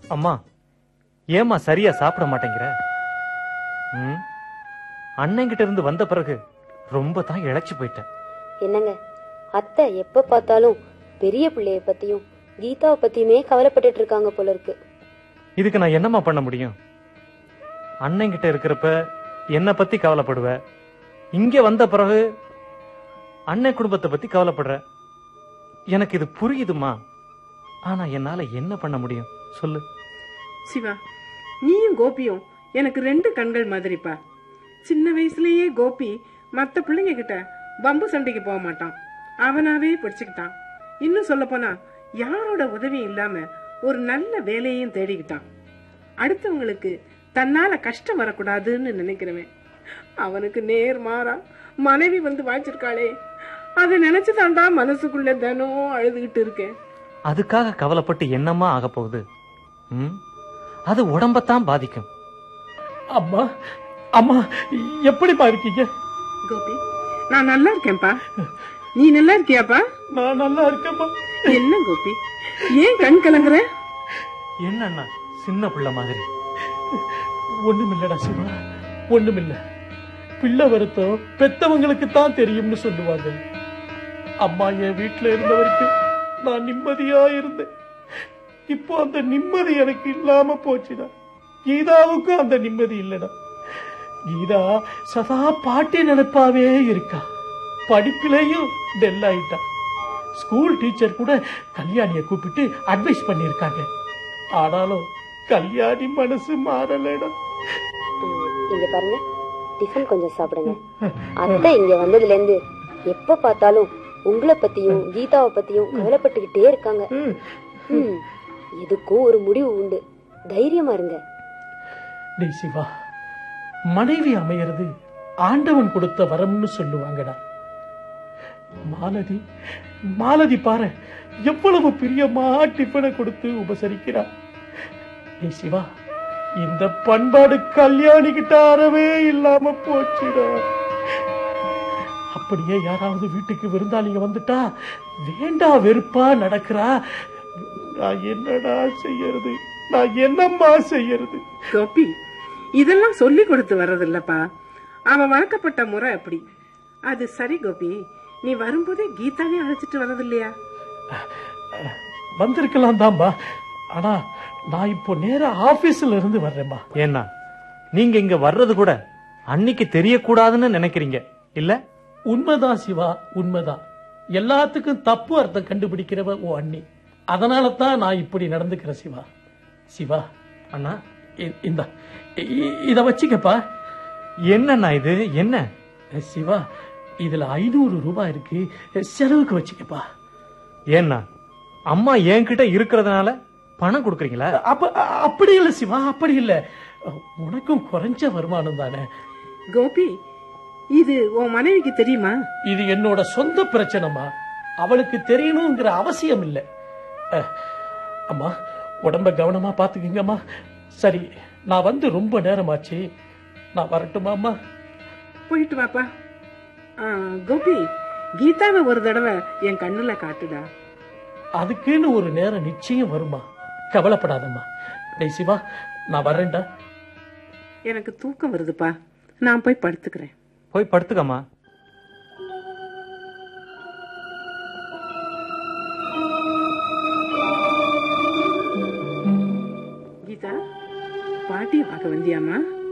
அம்மா ஏம்மா சரியா சாப்பிட மாட்டேங்கிற ம் அண்ணன்கிட்ட இருந்து வந்த பிறகு ரொம்ப தான் இழைச்சு போயிட்டேன் என்னங்க அத்தை எப்ப பார்த்தாலும் பெரிய பிள்ளைய பத்தியும் கீதாவை பத்தியுமே கவலைப்பட்டுட்டு இருக்காங்க போல இருக்கு இதுக்கு நான் என்னம்மா பண்ண முடியும் அண்ணன்கிட்ட இருக்கிறப்ப என்ன பத்தி கவலைப்படுவ இங்க வந்த பிறகு அண்ணன் குடும்பத்தை பத்தி கவலைப்படுற எனக்கு இது புரியுதுமா ஆனா என்னால என்ன பண்ண முடியும் சொல்லு சிவா நீயும் கோபியும் எனக்கு ரெண்டு கண்கள் மாதிரிப்பா சின்ன வயசுலயே கோபி மத்த பிள்ளைங்க கிட்ட பம்பு சண்டைக்கு போக மாட்டான் அவனாவே படிச்சுக்கிட்டான் இன்னும் சொல்ல போனா யாரோட உதவியும் இல்லாம ஒரு நல்ல வேலையையும் தேடிக்கிட்டான் அடுத்தவங்களுக்கு தன்னால கஷ்டம் வரக்கூடாதுன்னு நினைக்கிறவன் அவனுக்கு நேர் மாறா மனைவி வந்து வாய்ச்சிருக்காளே அதை நினைச்சுதான்டா மனசுக்குள்ள தினம் அழுதுகிட்டு இருக்கேன் அதுக்காக கவலைப்பட்டு என்னம்மா ஆக போகுது ம் அது உடம்பத்தான் பாதிக்கும் அம்மா அம்மா எப்படிப்பா இருக்கீங்க கோபி நான் நல்லா இருக்கேன்ப்பா நீ நல்லா இருக்கியாப்பா நான் நல்லா இருக்கேம்மா என்ன கோபி ஏன் கண் கலங்குற என்னண்ணா சின்ன பிள்ளை மாதிரி ஒண்ணுமில்லடா சிவா ஒண்ணுமில்ல பிள்ளை வருத்தம் பெத்தவங்களுக்கு தான் தெரியும்னு சொல்லுவாங்க அம்மா என் வீட்டுல இருந்த வரைக்கும் நான் நிம்மதியா இருந்தேன் இப்போ அந்த நிம்மதி எனக்கு இல்லாம போச்சுடா கீதாவுக்கும் அந்த நிம்மதி இல்லடா கீதா சதா பாட்டி நினைப்பாவே இருக்கா படிப்பிலையும் டெல் ஆயிட்டா ஸ்கூல் டீச்சர் கூட கல்யாணிய கூப்பிட்டு அட்வைஸ் பண்ணிருக்காங்க ஆனாலும் கல்யாணி மனசு மாறலடா ம், இங்க பாருங்க டிஃபன் கொஞ்சம் சாப்பிடுங்க அத்தை இங்க வந்ததுல இருந்து எப்ப பார்த்தாலும் உங்களை பத்தியும் கீதாவை பத்தியும் கவலைப்பட்டுக்கிட்டே இருக்காங்க ம், இதுக்கும் ஒரு முடிவு உண்டு தைரியமா இருங்க டேய் சிவா மனைவி அமையறது ஆண்டவன் கொடுத்த வரம்னு சொல்லுவாங்கடா மாலதி மாலதி பாரு எவ்வளவு பிரியமா டிஃபனை கொடுத்து உபசரிக்கிறா டேய் சிவா இந்த பண்பாடு கல்யாணி கிட்ட அறவே இல்லாம போச்சுடா அப்படியே யாராவது வீட்டுக்கு விருந்தாளிங்க வந்துட்டா வேண்டா வெறுப்பா நடக்கிறா நான் என்னடா செய்யறது நான் என்னம்மா செய்யறது கோபி இதெல்லாம் சொல்லி கொடுத்து வர்றதில்லப்பா அவன் வளர்க்கப்பட்ட முறை அப்படி அது சரி கோபி நீ வரும்போதே கீதாவே அழைச்சிட்டு வர்றது இல்லையா வந்திருக்கலாம் தான்பா ஆனா நான் இப்போ நேரா ஆபீஸ்ல இருந்து வர்றேன்பா ஏன்னா நீங்க இங்க வர்றது கூட அன்னைக்கு தெரியக்கூடாதுன்னு நினைக்கிறீங்க இல்ல உண்மைதான் சிவா உண்மைதான் எல்லாத்துக்கும் தப்பு அர்த்தம் கண்டுபிடிக்கிறவ ஓ அண்ணி அதனால தான் நான் இப்படி நடந்துக்கிறேன் சிவா சிவா அண்ணா இ- இந்தா இ- இ- இத வச்சுக்கப்பா என்னண்ணா இது என்ன சிவா இதுல ஐநூறு ரூபாய் இருக்கு செலவுக்கு வச்சுக்கப்பா ஏன்னா அம்மா என்கிட்ட இருக்கிறதுனால பணம் கொடுக்குறீங்களா அப்ப அப்படி இல்ல சிவா அப்படி இல்ல உனக்கும் குறைஞ்ச வருமானம் தானே கோபி இது உன் மனைவிக்கு தெரியுமா இது என்னோட சொந்த பிரச்சனைமா அவளுக்கு தெரியணுங்கிற அவசியம் இல்லை அஹ், அம்மா உடம்ப கவனமா பாத்துக்குங்கம்மா சரி நான் வந்து ரொம்ப நேரமாச்சு நான் வரட்டுமா அம்மா போயிட்டு வாப்பா ஆ, கோபி கீதாவை ஒரு தடவை என் கண்ணுல காட்டுடா அதுக்குன்னு ஒரு நேரம் நிச்சயம் வருமா கவலைப்படாதம்மா டேய் சிவா நான் வரேன்டா எனக்கு தூக்கம் வருதுப்பா நான் போய் படுத்துக்கிறேன் போய் படுத்துக்கம்மா கீதா பாட்டியை பார்க்க வந்தியாமா